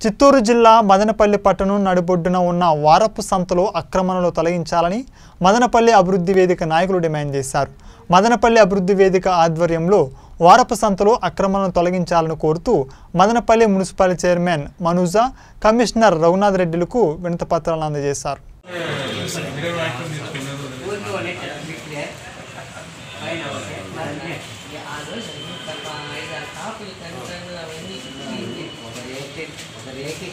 చిత్తూరు జిల్లా మదనపల్లి పట్టణం నడిబొడ్డున ఉన్న వారపు సంతలో ఆక్రమణలు తొలగించాలని మదనపల్లి అభివృద్ధి వేదిక నాయకులు డిమాండ్ చేశారు మదనపల్లి అభివృద్ధి వేదిక ఆధ్వర్యంలో వారపు సంతలో ఆక్రమణలు తొలగించాలని కోరుతూ Madanapalle municipal chairman Manuja commissioner Raghunath రెడ్డిలకు వినతిపత్రాలను అందజేశారు ఊరికి ఒకటి బిట్లే పైన ఒకటి మరి ఆ రోజు ఒక ఐదారు కాపులు కనుక అవన్నీ తీసి ఒక రేకి ఒక రేకి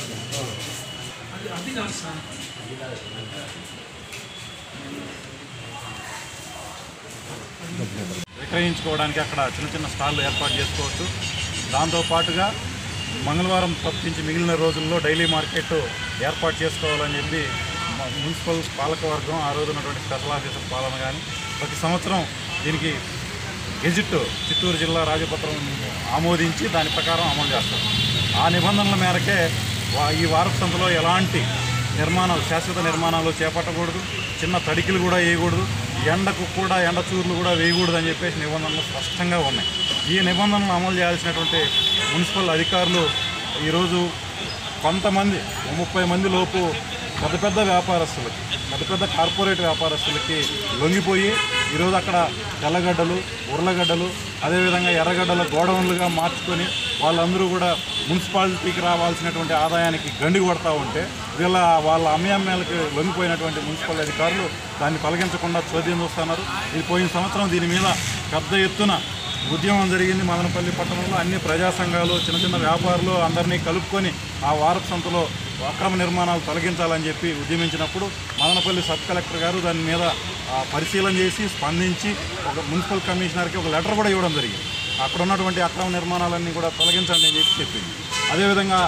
విక్రయించుకోవడానికి అక్కడ చిన్న చిన్న స్టాళ్ళు ఏర్పాటు చేసుకోవచ్చు దాంతో పాటుగా మంగళవారం తప్పించి మిగిలిన రోజుల్లో డైలీ మార్కెట్ ఏర్పాటు చేసుకోవాలని చెప్పి మ- మున్సిపల్ పాలకవర్గం ఆ రోజు ఉన్నటువంటి స్పెషల్ ఆఫీసర్ పాలన కానీ ప్రతి సంవత్సరం దీనికి గెజిట్ చిత్తూరు జిల్లా రాజపత్రం ఆమోదించి దాని ప్రకారం అమలు చేస్తారు ఆ నిబంధనల మేరకే వా- ఈ వారపు సంతలో ఎలాంటి నిర్మాణాలు శాశ్వత నిర్మాణాలు చేపట్టకూడదు చిన్న తడికిలు కూడా వేయకూడదు ఎండకు కూడా ఎండ చూర్లు కూడా వేయకూడదు అని చెప్పేసి నిబంధనలు స్పష్టంగా ఉన్నాయి ఈ నిబంధనలు అమలు చేయాల్సినటువంటి మున్సిపల్ అధికారులు ఈరోజు కొంతమంది ఓ ముప్పై మంది లోపు పెద్ద పెద్ద వ్యాపారస్తులకి పెద్ద పెద్ద కార్పొరేట్ వ్యాపారస్తులకి లొంగిపోయి ఈరోజు అక్కడ తెల్లగడ్డలు ఉర్లగడ్డలు అదేవిధంగా ఎర్రగడ్డల గోడౌన్లుగా మార్చుకొని వాళ్ళందరూ కూడా మున్సిపాలిటీకి రావాల్సినటువంటి ఆదాయానికి గండి కొడతా ఉంటే వీళ్ళ వాళ్ళ అమ్మయామ్యాలకి లొంగిపోయినటువంటి మున్సిపల్ అధికారులు దాన్ని తొలగించకుండా చోద్యం చూస్తున్నారు ఇది పోయిన సంవత్సరం దీని మీద పెద్ద ఎత్తున ఉద్యమం జరిగింది మదనపల్లి పట్టణంలో అన్ని ప్రజా సంఘాలు చిన్న చిన్న వ్యాపారులు అందరినీ కలుపుకొని ఆ వారపు సంతలో అక్రమ నిర్మాణాలు తొలగించాలని చెప్పి ఉద్యమించినప్పుడు మదనపల్లి సబ్ కలెక్టర్ గారు దాని మీద ఆ, పరిశీలన చేసి స్పందించి ఒక మున్సిపల్ కమిషనర్కి ఒక లెటర్ కూడా ఇవ్వడం జరిగింది అక్కడ ఉన్నటువంటి అక్రమ నిర్మాణాలన్నీ కూడా తొలగించండి అని చెప్పి చెప్పింది అదేవిధంగా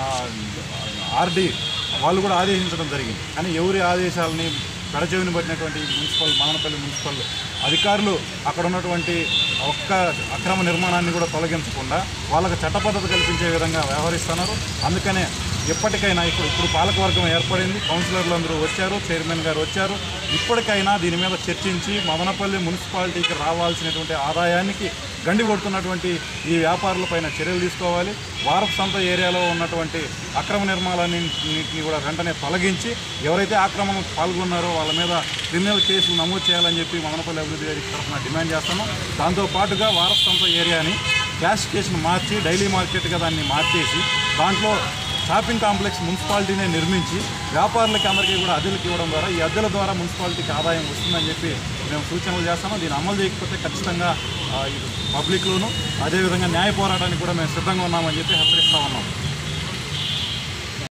ఆర్డీ వాళ్ళు కూడా ఆదేశించడం జరిగింది కానీ ఎవరి ఆదేశాలని పెడచెవిని పట్టినటువంటి మున్సిపల్ మదనపల్లి మున్సిపల్ అధికారులు అక్కడ ఉన్నటువంటి ఒక్క అక్రమ నిర్మాణాన్ని కూడా తొలగించకుండా వాళ్ళకి చట్టబద్ధత కల్పించే విధంగా వ్యవహరిస్తున్నారు అందుకనే ఎప్పటికైనా ఇప్పుడు ఇప్పుడు పాలకవర్గం ఏర్పడింది కౌన్సిలర్లు అందరూ వచ్చారు చైర్మన్ గారు వచ్చారు ఇప్పటికైనా దీని మీద చర్చించి మదనపల్లి మున్సిపాలిటీకి రావాల్సినటువంటి ఆదాయానికి గండి కొడుతున్నటువంటి ఈ వ్యాపారులపైన చర్యలు తీసుకోవాలి వారపు సంత ఏరియాలో ఉన్నటువంటి అక్రమ నిర్మాణాలన్నింటినీ కూడా వెంటనే తొలగించి ఎవరైతే ఆక్రమణ పాల్గొన్నారో వాళ్ళ మీద క్రిమినల్ కేసులు నమోదు చేయాలని చెప్పి మదనపల్లి అభివృద్ధి గారి తరఫున డిమాండ్ చేస్తున్నాం దాంతో పాటుగా వారపు సంత ఏరియాని క్లాసిఫికేషన్ మార్చి డైలీ మార్కెట్గా దాన్ని మార్చేసి దాంట్లో షాపింగ్ కాంప్లెక్స్ మున్సిపాలిటీనే నిర్మించి వ్యాపారులకి అందరికీ కూడా అద్దెలకు ఇవ్వడం ద్వారా ఈ అద్దెల ద్వారా మున్సిపాలిటీకి ఆదాయం వస్తుందని చెప్పి మేము సూచనలు చేస్తాము దీన్ని అమలు చేయకపోతే ఖచ్చితంగా ఆ, ఇది పబ్లిక్లోను అదేవిధంగా న్యాయ పోరాటానికి కూడా మేము సిద్ధంగా ఉన్నామని చెప్పి హెచ్చరిస్తూ ఉన్నాం